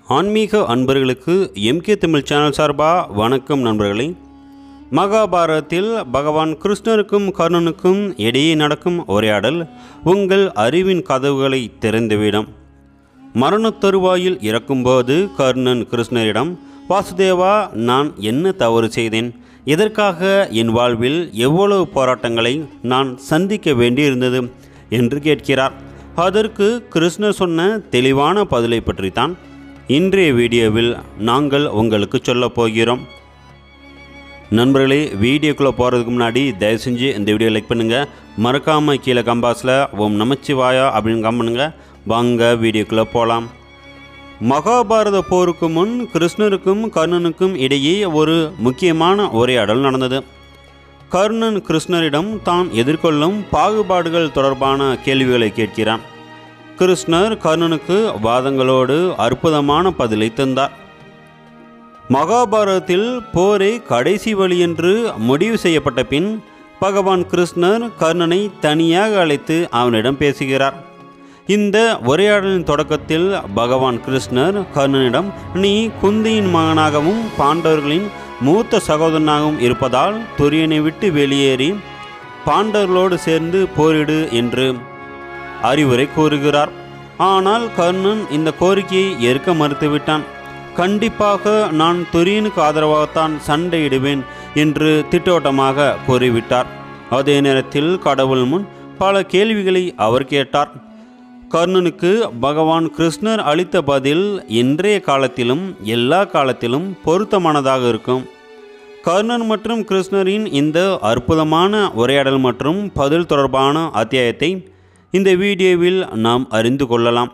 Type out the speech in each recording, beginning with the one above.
ஆன்மீக அன்பர்களுக்கு MK Tamil channel சார்பாக வணக்கம் நண்பர்களே மகாபாரதத்தில் பகவான் கிருஷ்ணருக்கும் கர்ணனுக்கும் இடையே நடக்கும் உரையாடல் உங்கள் அறிவின் கதவுகளை திறந்துவிடும் மரணத் தருவாயில் இறக்கும்போது கர்ணன் கிருஷ்ணரிடம் வாசுதேவா நான் என்ன தவறு செய்தேன் இதற்காக என் வாழ்வில் எவ்வளவு போராட்டங்களை நான் சந்திக்க வேண்டியிருந்தது என்று கேட்கிறார் அதற்கு கிருஷ்ணர் சொன்ன தெளிவான பதிலை பற்றித்தான் இன்றைய வீடியோவில் நாங்கள் உங்களுக்கு சொல்லப் போகிறோம் நண்பர்களே வீடியோக்குள்ளே போகிறதுக்கு முன்னாடி தயவு செஞ்சு இந்த வீடியோ லைக் பண்ணுங்கள் மறக்காமல் கீழே கம்பாஸில் ஓம் நமச்சிவாயா அப்படின்னு கம் பண்ணுங்க வாங்க வீடியோக்குள்ளே போகலாம் மகாபாரத போருக்கு முன் கிருஷ்ணருக்கும் கர்ணனுக்கும் இடையே ஒரு முக்கியமான உரையாடல் நடந்தது கர்ணன் கிருஷ்ணரிடம் தான் எதிர்கொள்ளும் பாகுபாடுகள் தொடர்பான கேள்விகளை கேட்கிறான் கிருஷ்ணர் கர்ணனுக்கு வாதங்களோடு அற்புதமான பதிலை தந்தார் மகாபாரதத்தில் போரே கடைசி வழி என்று முடிவு செய்யப்பட்ட பின் பகவான் கிருஷ்ணர் கர்ணனை தனியாக அழைத்து அவனிடம் பேசுகிறார் இந்த உரையாடலின் தொடக்கத்தில் பகவான் கிருஷ்ணர் கர்ணனிடம் நீ குந்தியின் மகனாகவும் பாண்டவர்களின் மூத்த சகோதரனாகவும் இருப்பதால் துரியனை விட்டு வெளியேறி பாண்டவர்களோடு சேர்ந்து போரிடு என்று அறிவுரை கூறுகிறார் ஆனால் கர்ணன் இந்த கோரிக்கையை ஏற்க மறுத்துவிட்டான் கண்டிப்பாக நான் துரியனுக்கு ஆதரவாகத்தான் சண்டையிடுவேன் என்று திட்டவட்டமாக கூறிவிட்டார் அதே நேரத்தில் கடவுள் முன் பல கேள்விகளை அவர் கேட்டார் கர்ணனுக்கு பகவான் கிருஷ்ணர் அளித்த பதில் இன்றைய காலத்திலும் எல்லா காலத்திலும் பொருத்தமானதாக இருக்கும் கர்ணன் மற்றும் கிருஷ்ணரின் இந்த அற்புதமான உரையாடல் மற்றும் பதில் தொடர்பான அத்தியாயத்தை இந்த வீடியோவில் நாம் அறிந்து கொள்ளலாம்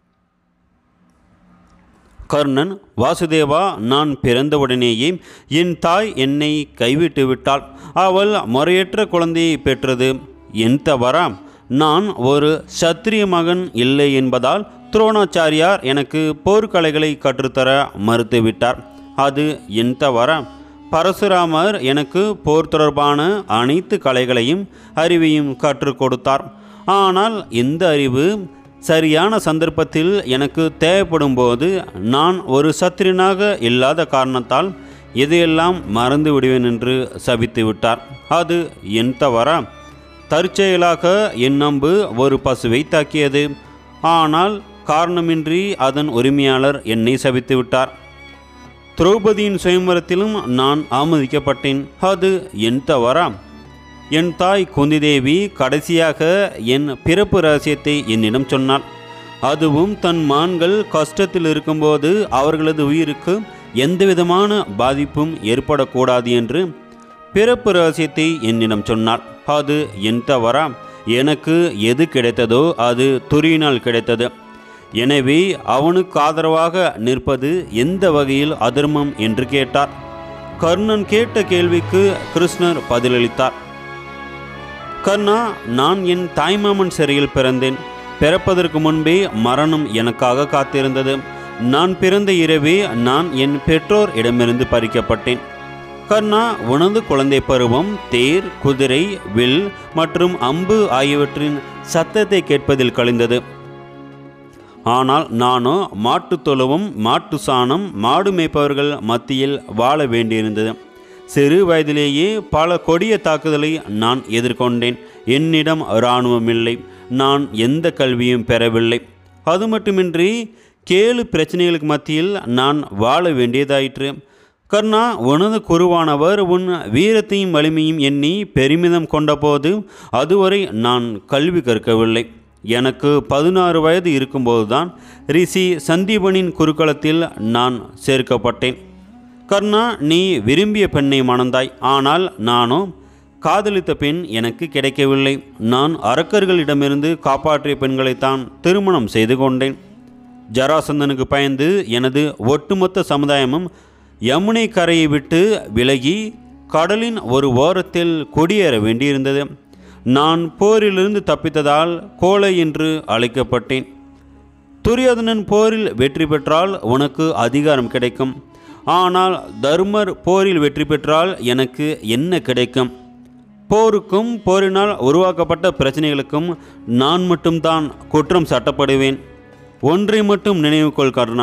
கர்ணன் வாசுதேவா நான் பிறந்தவுடனேயே என் தாய் என்னை கைவிட்டு விட்டாள் அவள் முறையற்ற குழந்தையை பெற்றது என் தவறா நான் ஒரு சத்திரிய மகன் இல்லை என்பதால் துரோணாச்சாரியார் எனக்கு போர்க்கலைகளை கற்றுத்தர மறுத்துவிட்டார் அது என் தவறா பரசுராமர் எனக்கு போர் தொடர்பான அனைத்து கலைகளையும் அறிவையும் கற்றுக் கொடுத்தார் ஆனால் இந்த அறிவு சரியான சந்தர்ப்பத்தில் எனக்கு தேவைப்படும் போது நான் ஒரு சத்திரனாக இல்லாத காரணத்தால் இதையெல்லாம் மறந்து விடுவேன் என்று சபித்து விட்டார் அது என் தவறா தற்செயலாக என் நம்பு ஒரு பசுவை தாக்கியது ஆனால் காரணமின்றி அதன் உரிமையாளர் என்னை சபித்து விட்டார் திரௌபதியின் சுயம்பரத்திலும் நான் ஆமதிக்கப்பட்டேன் அது என் தவறா என் தாய் குந்திதேவி கடைசியாக என் பிறப்பு ரகசியத்தை என்னிடம் சொன்னாள் அதுவும் தன் மான்கள் கஷ்டத்தில் இருக்கும்போது அவர்களது உயிருக்கு எந்தவிதமான பாதிப்பும் ஏற்படக்கூடாது என்று பிறப்பு ரகசியத்தை என்னிடம் சொன்னாள் அது என் தவறா எனக்கு எது கிடைத்ததோ அது துரியினால் கிடைத்தது எனவே அவனுக்கு ஆதரவாக நிற்பது எந்த வகையில் அதர்மம் என்று கேட்டார் கர்ணன் கேட்ட கேள்விக்கு கிருஷ்ணர் பதிலளித்தார் கர்ணா நான் என் தாய்மாமன் சிறையில் பிறந்தேன் பிறப்பதற்கு முன்பே மரணம் எனக்காக காத்திருந்தது நான் பிறந்த இரவே நான் என் பெற்றோர் இடமிருந்து பறிக்கப்பட்டேன் கர்ணா உனது குழந்தை பருவம் தேர் குதிரை வில் மற்றும் அம்பு ஆகியவற்றின் சத்தத்தை கேட்பதில் கழிந்தது ஆனால் நானோ மாட்டு தொழுவும் மாட்டு சாணம் மாடு மேய்ப்பவர்கள் மத்தியில் வாழ வேண்டியிருந்தது சிறு வயதிலேயே பல கொடிய தாக்குதலை நான் எதிர்கொண்டேன் என்னிடம் இராணுவம் இல்லை நான் எந்த கல்வியும் பெறவில்லை அது மட்டுமின்றி கேளு பிரச்சனைகளுக்கு மத்தியில் நான் வாழ வேண்டியதாயிற்று கர்ணா உனது குருவானவர் உன் வீரத்தையும் வலிமையும் எண்ணி பெருமிதம் கொண்டபோது அதுவரை நான் கல்வி கற்கவில்லை எனக்கு பதினாறு வயது இருக்கும்போதுதான் ரிஷி சந்தீபனின் குருக்களத்தில் நான் சேர்க்கப்பட்டேன் கர்ணா நீ விரும்பிய பெண்ணை மணந்தாய் ஆனால் நானோ காதலித்த பெண் எனக்கு கிடைக்கவில்லை நான் அரக்கர்களிடமிருந்து காப்பாற்றிய பெண்களைத்தான் திருமணம் செய்து கொண்டேன் ஜராசந்தனுக்கு பயந்து எனது ஒட்டுமொத்த சமுதாயமும் யமுனை கரையை விட்டு விலகி கடலின் ஒரு ஓரத்தில் குடியேற வேண்டியிருந்தது நான் போரிலிருந்து தப்பித்ததால் கோலை என்று அழைக்கப்பட்டேன் துரியோதனன் போரில் வெற்றி பெற்றால் உனக்கு அதிகாரம் கிடைக்கும் ஆனால் தர்மர் போரில் வெற்றி பெற்றால் எனக்கு என்ன கிடைக்கும் போருக்கும் போரினால் உருவாக்கப்பட்ட பிரச்சனைகளுக்கும் நான் மட்டும்தான் குற்றம் சாட்டப்படுவேன் ஒன்றை மட்டும் நினைவு கொள் கர்ணா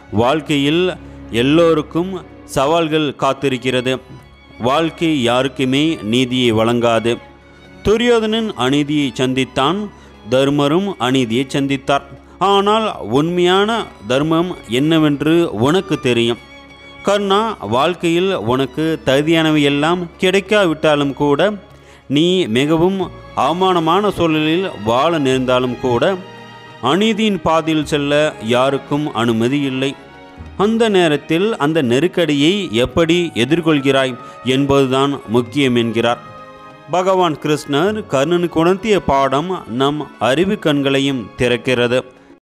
வாழ்க்கையில் எல்லோருக்கும் சவால்கள் காத்திருக்கிறது வாழ்க்கை யாருக்குமே நீதியை வழங்காது துரியோதனன் அநீதியை சந்தித்தான் தர்மரும் அநீதியை சந்தித்தார் ஆனால் உண்மையான தர்மம் என்னவென்று உனக்கு தெரியும் கர்ணா வாழ்க்கையில் உனக்கு தகுதியானவை எல்லாம் கிடைக்காவிட்டாலும் கூட நீ மிகவும் அவமானமான சூழலில் வாழ நேர்ந்தாலும் கூட அநீதியின் பாதையில் செல்ல யாருக்கும் அனுமதி இல்லை அந்த நேரத்தில் அந்த நெருக்கடியை எப்படி எதிர்கொள்கிறாய் என்பதுதான் முக்கியம் என்கிறார் பகவான் கிருஷ்ணர் கர்ணனுக்கு உணர்த்திய பாடம் நம் அறிவு கண்களையும் திறக்கிறது